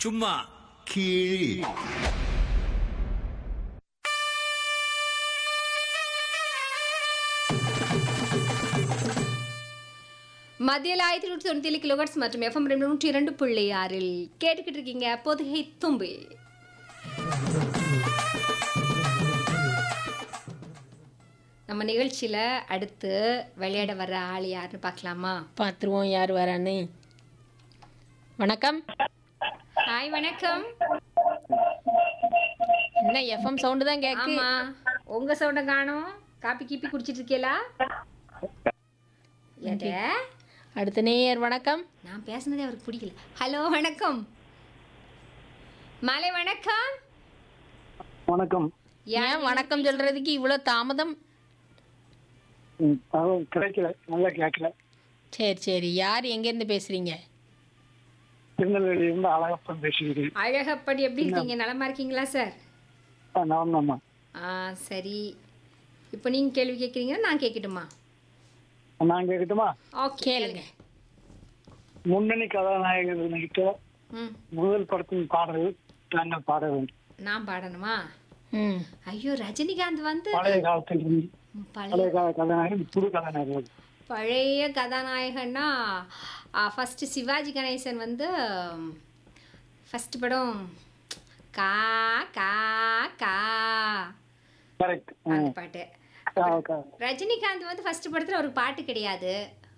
சும்மா கீழ் மத்தியில் ஆயிரத்தி நூற்றி தொண்ணூத்தி ஏழு கிலோகட்ஸ் மற்றும் எஃப்எம் ரெண்டு நூற்றி இரண்டு புள்ளி ஆறில் கேட்டுக்கிட்டு இருக்கீங்க பொதுகை தும்பி நம்ம நிகழ்ச்சியில அடுத்து விளையாட வர்ற ஆள் யாருன்னு பார்க்கலாமா பார்த்துருவோம் யார் வரான்னு வணக்கம் ஹாய் வணக்கம் என்ன எஃப்எம் சவுண்டு தான் கேக்கு ஆமா உங்க சவுண்ட காணோம் காப்பி கீப்பி குடிச்சிட்டு இருக்கீங்களா எத அடுத்த நேயர் வணக்கம் நான் பேசுனதே அவருக்கு பிடிக்கல ஹலோ வணக்கம் மாலை வணக்கம் வணக்கம் ஏன் வணக்கம் சொல்றதுக்கு இவ்வளோ தாமதம் ம், தகவல் கிடைக்கல நல்லா கேட்கல சரி சரி யார் எங்கேருந்து பேசுறீங்க திருநெல்வேலியில இருந்து அழகப்பன் பேசுகிறேன் அழகப்படி எப்படி இருக்கீங்க நலமா இருக்கீங்களா சார் ஆ, நான் ஆமா ஆ சரி இப்போ நீங்க கேள்வி கேட்குறீங்கன்னா நான் கேட்கட்டுமா நான் கேட்கட்டுமா ஓகே கேளுங்க முன்னணி கதாநாயகர் நடித்த ம் முதல் படத்தின் பாடல் தாங்கள் பாட வேண்டும் நான் பாடணுமா ம் ஐயோ ரஜினிகாந்த் வந்து பழைய காலத்தில் இருந்து ம், பழைய பழைய கால கதாநாயகன் புது கதாநாயகன் பழைய கதாநாயகன்னா ஃபஸ்ட்டு சிவாஜி கணேசன் வந்து ஃபஸ்ட் படம் கா கா கா கரெக்ட் அந்த பாட்டு ரஜினிகாந்த் வந்து ஃபர்ஸ்ட் படத்துல ஒரு பாட்டு கிடையாது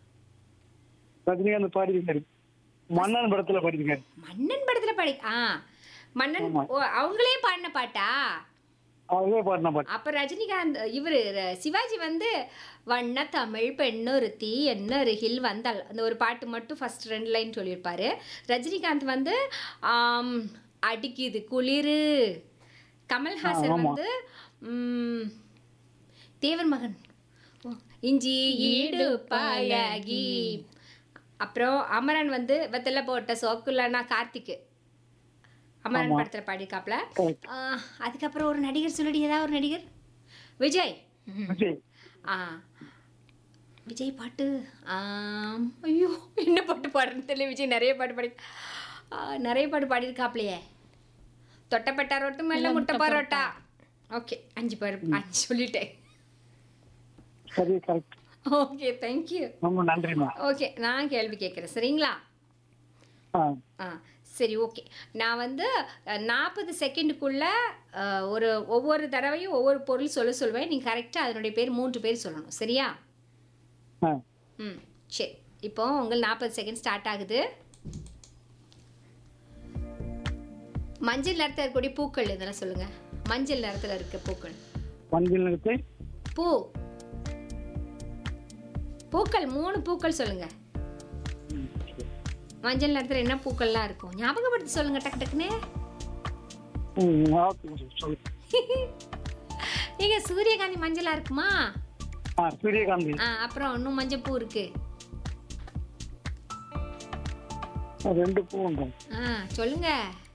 ரஜினிகாந்த் பாடியிருக்காரு மன்னன் படத்துல பாடியிருக்காரு மன்னன் படத்துல பாடி ஆ மன்னன் ஓ அவங்களே பாடின பாட்டா அவரே பாடின பாட்டு அப்ப ரஜினிகாந்த் இவரு ர- சிவாஜி வந்து வண்ண தமிழ் பெண்ணொருத்தி என்ன அருகில் வந்தாள் அந்த ஒரு பாட்டு மட்டும் ஃபர்ஸ்ட் ரெண்டு லைன் சொல்லியிருப்பாரு ரஜினிகாந்த் வந்து ஆம், அடிக்குது குளிரு கமல்ஹாசன் வந்து ம், தேவர் மகன் ஓ, இஞ்சி ஈடு பழகி அப்புறம் அமரன் வந்து வெத்தலை போட்ட சோக்குலனா கார்த்திக் அமரன் படத்துல பாடியிருக்காப்ல Correct. ஆ, அதுக்கப்புறம் ஒரு நடிகர் சொல்லடி ஏதாவது ஒரு நடிகர் விஜய் விஜய் ஆ விஜய் பாட்டு ஆம், ஐயோ என்ன பாட்டு பாடுறேன்னு தெரியல விஜய் நிறைய பாட்டு பாடி ஆ, நிறைய பாட்டு பாடியிருக்காப்லையே தொட்டப்பட்டா ரொட்டு மேல முட்டை பரோட்டா ஓகே அஞ்சு பாடு அஞ்சு சொல்லிட்டேன் சரி கரெக்ட் ஓகே தேங்க்யூ ரொம்ப நன்றிம்மா ஓகே நான் கேள்வி கேட்குறேன் சரிங்களா ஆ ஆ சரி ஓகே நான் வந்து நாற்பது செகண்டுக்குள்ளே ஒரு ஒவ்வொரு தடவையும் ஒவ்வொரு பொருள் சொல்ல சொல்வேன் நீ கரெக்டாக அதனுடைய பேர் மூன்று பேர் சொல்லணும் சரியா ஆ ம் சரி இப்போ உங்கள் நாற்பது செகண்ட் ஸ்டார்ட் ஆகுது மஞ்சள் நிறத்தில் இருக்கக்கூடிய பூக்கள் இதெல்லாம் சொல்லுங்கள் மஞ்சள் நிறத்தில் இருக்க பூக்கள் மஞ்சள் நிறுத்தி பூ பூக்கள் மூணு பூக்கள் சொல்லுங்கள் மஞ்சள் நிறத்தில் என்ன பூக்கள்லாம் இருக்கும் ஞாபகப்படுத்தி சொல்லுங்க டக்கு டக்குன்னு ம் ஓகே சொல்லு ஏங்க சூரியகாந்தி மஞ்சளா இருக்குமா ஆ சூரியகாந்தி ஆ அப்புறம் இன்னும் மஞ்சள் பூ இருக்கு ரெண்டு பூ உண்டு ஆ சொல்லுங்க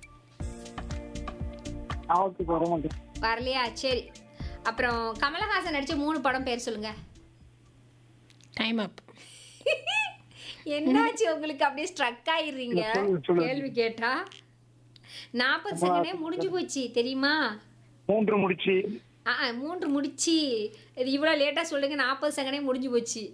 ஆவத்துக்கு வர மாட்டேன் வரலையா சரி அப்புறம் கமலஹாசன் நடிச்ச மூணு படம் பேர் சொல்லுங்க டைம் அப் என்னாச்சு உங்களுக்கு அப்படியே ஸ்ட்ரக் ஆயிடுறீங்க சொல்லு, சொல்லு. கேள்வி கேட்டா நாற்பது செகண்டே முடிஞ்சு போச்சு தெரியுமா மூன்று முடிச்சு ஆ ஆ, மூன்று முடிச்சு இது இவ்வளோ லேட்டாக சொல்லுங்க நாற்பது செகண்டே முடிஞ்சு போச்சு